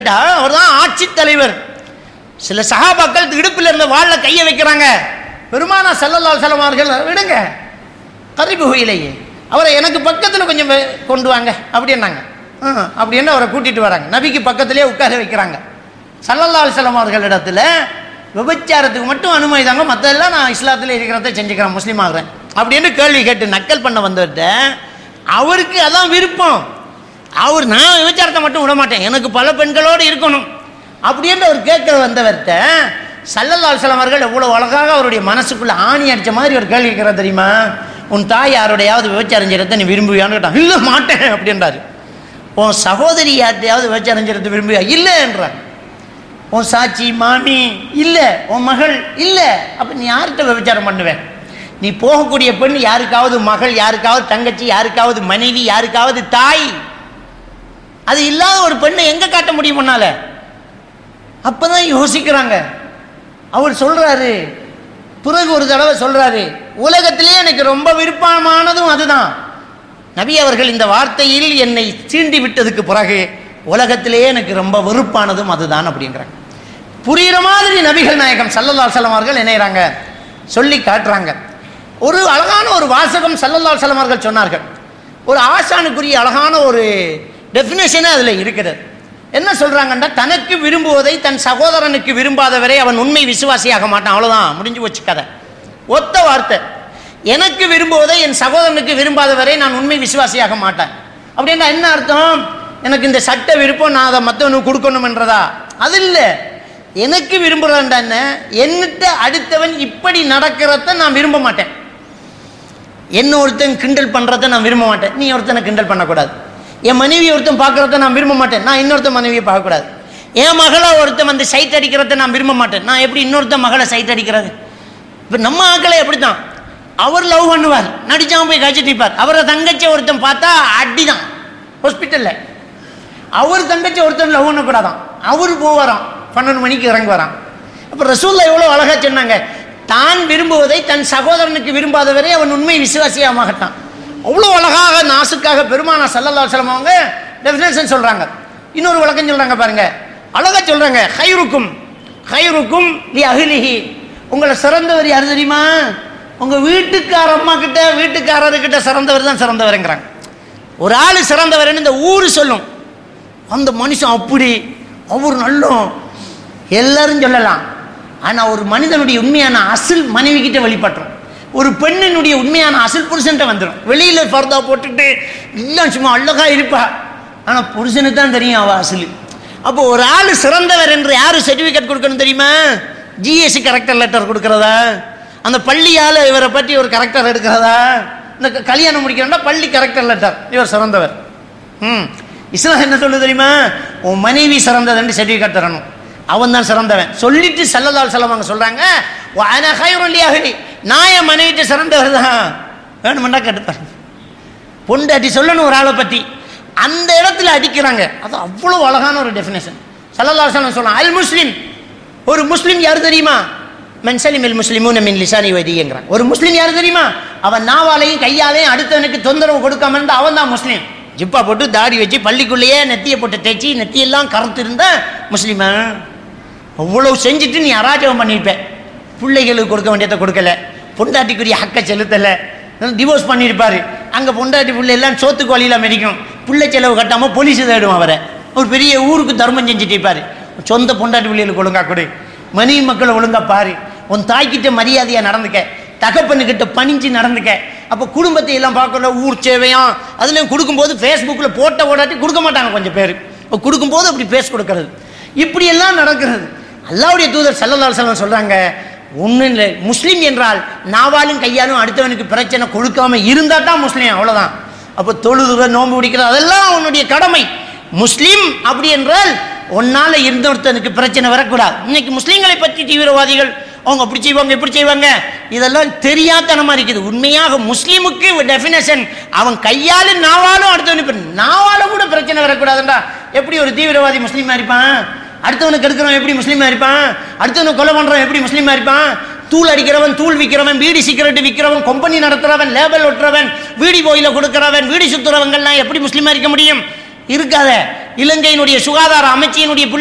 அவர் தான் ஆட்சி தலைவர் சில சகாபாக்கள் இடுப்பில் இருந்த வாள்ல கையை வைக்கிறாங்க பெருமானா செல்லல்லால் செல்லமார்கள் விடுங்க கரிபு இலையே அவரை எனக்கு பக்கத்தில் கொஞ்சம் வே- கொண்டு வாங்க அப்படின்னாங்க ஆ, அப்படின்னு அவரை கூட்டிட்டு வராங்க நபிக்கு பக்கத்திலே உட்கார வைக்கிறாங்க சல்லல்லால் செல்லமார்கள் இடத்துல விபச்சாரத்துக்கு மட்டும் அனுமதி தாங்க மற்றெல்லாம் நான் இஸ்லாத்தில் இருக்கிறத செஞ்சுக்கிறேன் முஸ்லீம் ஆகிறேன் அப்படின்னு கேள்வி கேட்டு நக்கல் பண்ண வந்தவர்கிட்ட அவருக்கு அதான் விருப்பம் அவர் நான் விபச்சாரத்தை மட்டும் விட மாட்டேன் எனக்கு பல பெண்களோடு இருக்கணும் அப்படின்னு அவர் கேட்க வந்தவர்கிட்ட சல்லல்லால் அவர்கள் எவ்வளோ அழகாக அவருடைய மனசுக்குள்ள ஆணி அடிச்ச மாதிரி ஒரு கேள்வி கேட்கிறார் தெரியுமா உன் தாய் யாரோடையாவது விபச்சாரம் செய்யறதை நீ விரும்புவியான்னு கேட்டான் இல்லை மாட்டேன் அப்படின்றாரு உன் சகோதரி யார்ட்டையாவது விபச்சாரம் செய்யறது விரும்புவியா இல்லை என்றார் உன் சாட்சி மாமி இல்லை உன் மகள் இல்லை அப்போ நீ யார்கிட்ட விபச்சாரம் பண்ணுவேன் நீ போகக்கூடிய பெண் யாருக்காவது மகள் யாருக்காவது தங்கச்சி யாருக்காவது மனைவி யாருக்காவது தாய் அது இல்லாத ஒரு பெண்ணை எங்க காட்ட முடியும் முன்னால அப்பதான் யோசிக்கிறாங்க அவர் சொல்றாரு பிறகு ஒரு தடவை சொல்றாரு உலகத்திலே எனக்கு ரொம்ப விருப்பமானதும் அதுதான் நபி அவர்கள் இந்த வார்த்தையில் என்னை சீண்டி விட்டதுக்கு பிறகு உலகத்திலேயே எனக்கு ரொம்ப வெறுப்பானதும் அதுதான் அப்படிங்கிறாங்க புரியுற மாதிரி நபிகள் நாயகம் சல்லல்லா செல்லம் அவர்கள் இணையறாங்க சொல்லி காட்டுறாங்க ஒரு அழகான ஒரு வாசகம் சல்லல்லா செல்லம் அவர்கள் சொன்னார்கள் ஒரு ஆசானுக்குரிய அழகான ஒரு டெஃபினேஷனே அதில் இருக்கிறது என்ன சொல்றாங்கன்னா தனக்கு விரும்புவதை தன் சகோதரனுக்கு விரும்பாதவரை அவன் உண்மை விசுவாசியாக மாட்டான் அவ்வளவுதான் முடிஞ்சு போச்சு கதை ஒத்த வார்த்தை எனக்கு விரும்புவதை என் சகோதரனுக்கு விரும்பாதவரை நான் உண்மை விசுவாசியாக மாட்டேன் அப்படின்னா என்ன அர்த்தம் எனக்கு இந்த சட்ட விருப்பம் நான் அதை மற்றவனுக்கு கொடுக்கணும்ன்றதா அது இல்லை எனக்கு விரும்புறேன்டா என்ன என்னிட்ட அடுத்தவன் இப்படி நடக்கிறத நான் விரும்ப மாட்டேன் என்ன ஒருத்தன் கிண்டல் பண்ணுறத நான் விரும்ப மாட்டேன் நீ ஒருத்தனை கிண்டல் பண்ணக்கூடாது என் மனைவி ஒருத்தன் பார்க்குறத நான் விரும்ப மாட்டேன் நான் இன்னொருத்தன் மனைவியை பார்க்கக்கூடாது என் மகளை ஒருத்தன் வந்து சைட் அடிக்கிறத நான் விரும்ப மாட்டேன் நான் எப்படி இன்னொருத்தன் மகளை சைட் அடிக்கிறது இப்போ நம்ம ஆக்களை எப்படி தான் அவர் லவ் பண்ணுவார் நடிச்சாம போய் காய்ச்சி நிற்பார் அவரை தங்கச்சி ஒருத்தன் பார்த்தா அடி தான் ஹாஸ்பிட்டலில் அவர் தங்கச்சி ஒருத்தன் லவ் பண்ணக்கூடாதான் அவர் போவாராம் பன்னெண்டு மணிக்கு இறங்கி வரான் அப்போ ரசூல்லா எவ்வளோ அழகா சொன்னாங்க தான் விரும்புவதை தன் சகோதரனுக்கு விரும்பாதவரை அவன் உண்மை விசுவாசியாக மாட்டான் அவ்வளோ அழகாக நாசுக்காக பெருமானா சல்லல்லா செல்லம் அவங்க டெஃபினேஷன் சொல்றாங்க இன்னொரு விளக்கம் சொல்றாங்க பாருங்க அழகா சொல்றாங்க ஹைருக்கும் ஹைருக்கும் லி அகிலிஹி உங்களை சிறந்தவர் யார் தெரியுமா உங்க வீட்டுக்கார அம்மா கிட்ட வீட்டுக்காரர்கிட்ட சிறந்தவர் தான் சிறந்தவருங்கிறாங்க ஒரு ஆள் சிறந்தவர்னு இந்த ஊர் சொல்லும் அந்த மனுஷன் அப்படி அவர் நல்லோம் எல்லாரும் சொல்லலாம் ஆனா ஒரு மனிதனுடைய உண்மையான அசில் மனைவி கிட்ட வெளிப்பட்டுரும் ஒரு பெண்ணினுடைய உண்மையான அசில் புருஷன்ட்ட வந்துடும் வெளியில பர்தா போட்டுட்டு எல்லாம் சும்மா அழகா இருப்பா ஆனா புருஷனுக்கு தான் தெரியும் அவ அசில் அப்போ ஒரு ஆள் சிறந்தவர் என்று யாரு சர்டிபிகேட் கொடுக்கணும் தெரியுமா ஜிஎஸ்சி கரெக்டர் லெட்டர் கொடுக்கறதா அந்த பள்ளியால இவரை பற்றி ஒரு கரெக்டர் எடுக்கிறதா இந்த க- கல்யாணம் முடிக்கிறோம்னா பள்ளி கரெக்டர் லெட்டர் இவர் சிறந்தவர் ம் இஸ்லாம் என்ன சொல்லுது தெரியுமா உன் மனைவி சிறந்ததுன்னு சர்டிஃபிகேட் தரணும் அவன் தான் சிறந்தவன் சொல்லிட்டு சல்லதால் செல்லவங்க சொல்றாங்க அகலி நான் என் மனைவிட்டு சிறந்தவர் தான் வேணுமெண்டா கேட்டுப்பாரு பொண்டாட்டி சொல்லணும் ஒரு ஆளை பற்றி அந்த இடத்துல அடிக்கிறாங்க அது அவ்வளோ அழகான ஒரு டெஃபினேஷன் சல்லல்லா சொல்லம் சொல்லலாம் அல் முஸ்லிம் ஒரு முஸ்லிம் யார் தெரியுமா மென்சலிம் இல் முஸ்லிமும் மின் லிசானி வைதிங்கிறான் ஒரு முஸ்லிம் யார் தெரியுமா அவன் நாவாலையும் கையாலையும் அடுத்தவனுக்கு தொந்தரவு கொடுக்காம இருந்தா அவன் தான் முஸ்லீம் ஜிப்பா போட்டு தாடி வச்சு பள்ளிக்குள்ளேயே நெத்தியை போட்டு தேய்ச்சி நெத்தியெல்லாம் கருத்து இருந்தா முஸ்லீமா அவ்வளவு செஞ்சுட்டு நீ அராஜகம் பண்ணியிருப்ப பிள்ளைகளுக்கு கொடுக்க வேண்டியதை கொடுக்கல பொண்டாட்டிக்குரிய ஹக்கை செலுத்தலை டிவோர்ஸ் பண்ணியிருப்பாரு அங்கே பொண்டாட்டி பிள்ளை எல்லாம் சோத்துக்கு வழியில் மெதிக்கும் பிள்ளை செலவு கட்டாமல் போலீஸ் தேடும் அவரை ஒரு பெரிய ஊருக்கு தர்மம் செஞ்சுட்டு இருப்பாரு சொந்த பொண்டாட்டி பிள்ளைகளுக்கு ஒழுங்கா கொடு மனைவி மக்களை ஒழுங்கா பாரு உன் தாய்கிட்ட மரியாதையாக நடந்துக்க தகப்பனுக்கிட்ட பணிஞ்சு நடந்துக்க அப்போ குடும்பத்தை எல்லாம் பார்க்கணும் ஊர் சேவையாம் அதுலேயும் கொடுக்கும்போது ஃபேஸ்புக்கில் போட்ட ஓடாட்டி கொடுக்க மாட்டாங்க கொஞ்சம் பேர் இப்போ கொடுக்கும்போது அப்படி பேஸ் கொடுக்கறது இப்படி எல்லாம் நடக்கிறது அல்லாவுடைய தூதர் சல்லல்லாஹு அலைஹி வஸல்லம் சொல்றாங்க ஒன்றும் இல்லை முஸ்லீம் என்றால் நாவாலும் கையாலும் அடுத்தவனுக்கு பிரச்சனை கொடுக்காம இருந்தா தான் முஸ்லீம் அவ்வளவுதான் அப்போ தொழுதுற நோன்பு பிடிக்கிறது அதெல்லாம் உன்னுடைய கடமை முஸ்லீம் அப்படி என்றால் உன்னால இருந்தொருத்தனுக்கு பிரச்சனை வரக்கூடாது இன்னைக்கு முஸ்லீம்களை பற்றி தீவிரவாதிகள் அவங்க அப்படி செய்வாங்க இப்படி செய்வாங்க இதெல்லாம் தெரியாதனமா இருக்குது உண்மையாக முஸ்லீமுக்கு டெஃபினேஷன் அவன் கையாலும் நாவாலும் அடுத்தவனுக்கு நாவால கூட பிரச்சனை வரக்கூடாதுண்டா எப்படி ஒரு தீவிரவாதி முஸ்லீமா இருப்பான் அடுத்தவனுக்கு எடுக்கிறவன் எப்படி முஸ்லீமா இருப்பான் அடுத்தவனுக்கு கொலை பண்றவன் எப்படி முஸ்லீமா இருப்பான் தூள் அடிக்கிறவன் தூள் விற்கிறவன் பீடி சிகரெட் விற்கிறவன் கம்பெனி நடத்துறவன் லேபல் ஒட்டுறவன் வீடி போயில கொடுக்கிறவன் வீடி சுத்துறவங்கெல்லாம் எப்படி முஸ்லீமா இருக்க முடியும் இருக்காத இலங்கையினுடைய சுகாதார அமைச்சியினுடைய